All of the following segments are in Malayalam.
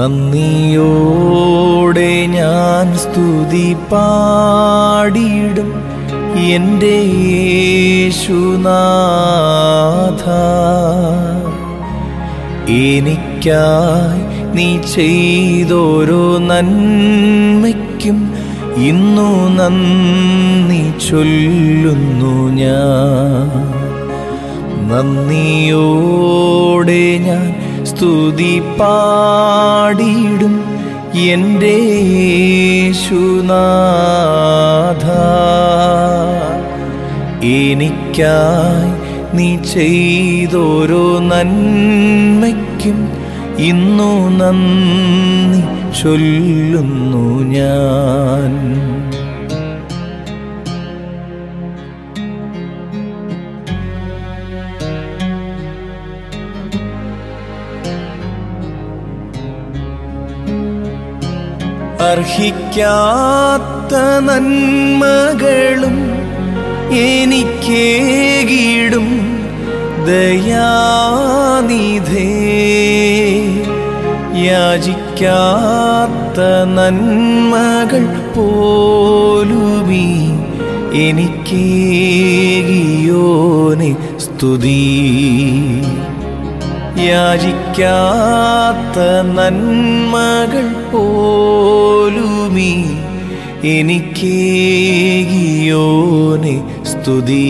നന്ദിയോടെ ഞാൻ സ്തുതി പാടിയിടും എൻ്റെ യേശുനാഥ എനിക്കായി നീ ചെയ്തോരോ നന്മയ്ക്കും ഇന്നു നന്ദി ചൊല്ലുന്നു ഞാൻ നന്ദിയോടെ ഞാൻ സ്തുതി പാടിയിടും എൻ്റെ യേശുനാഥ എനിക്കായി നീ ചെയ്തോരോ നന്മയ്ക്കും ഇന്നു നന്ദി ചൊല്ലുന്നു ഞാൻ അർഹിക്കാത്ത നന്മകളും എനിക്കേകിടും ദയാനിധേ യാചിക്കാത്ത നന്മകൾ പോലുമീ എനിക്കേകിയോനെ സ്തുതി യാചിക്കാത്ത നന്മകൾ പോലുമീ എനിക്കേകിയോനെ സ്തുതി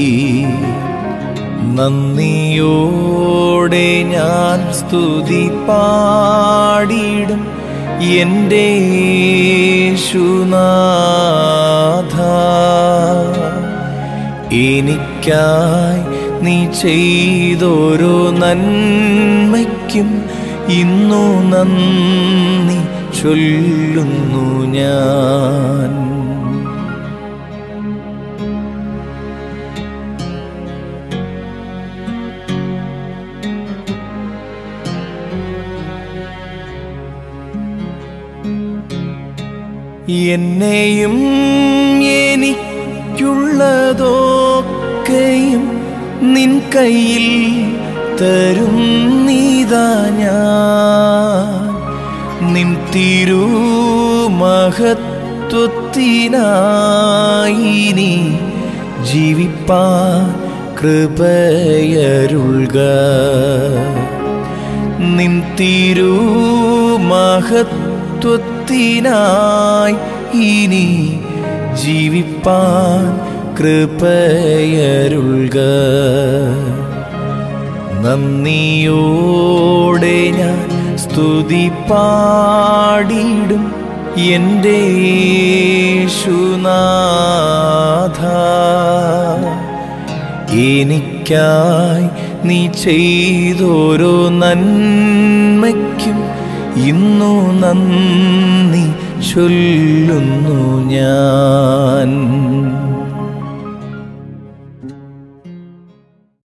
നന്ദിയോടെ ഞാൻ സ്തുതി പാടിയിടും എൻ്റെ യേശുനാഥ എനിക്കായി നീ ചെയ്തോരോ നന്മയ്ക്കും ഇന്നു നന്ദി ചൊല്ലുന്നു ഞാൻ എന്നെയും എനിക്കുള്ളതൊക്കെയും നിൻ കയ്യിൽ തരും നീതാ ഞാൻ നിൻ തിരുമഹത്വത്തിനായി നീ ജീവിപ്പാൻ കൃപയരുൾക നിൻ തിരുമഹത്വത്തിനായി ഇനി ജീവിപ്പാൻ കൃപയരുൾക നന്ദിയോടെ ഞാൻ സ്തുതി പാടിയിടും എൻ്റെ യേശുനാഥ എനിക്കായി നീ ചെയ്തോരോ നന്മയ്ക്കും ഇന്നു നന്ദി ചൊല്ലുന്നു ഞാൻ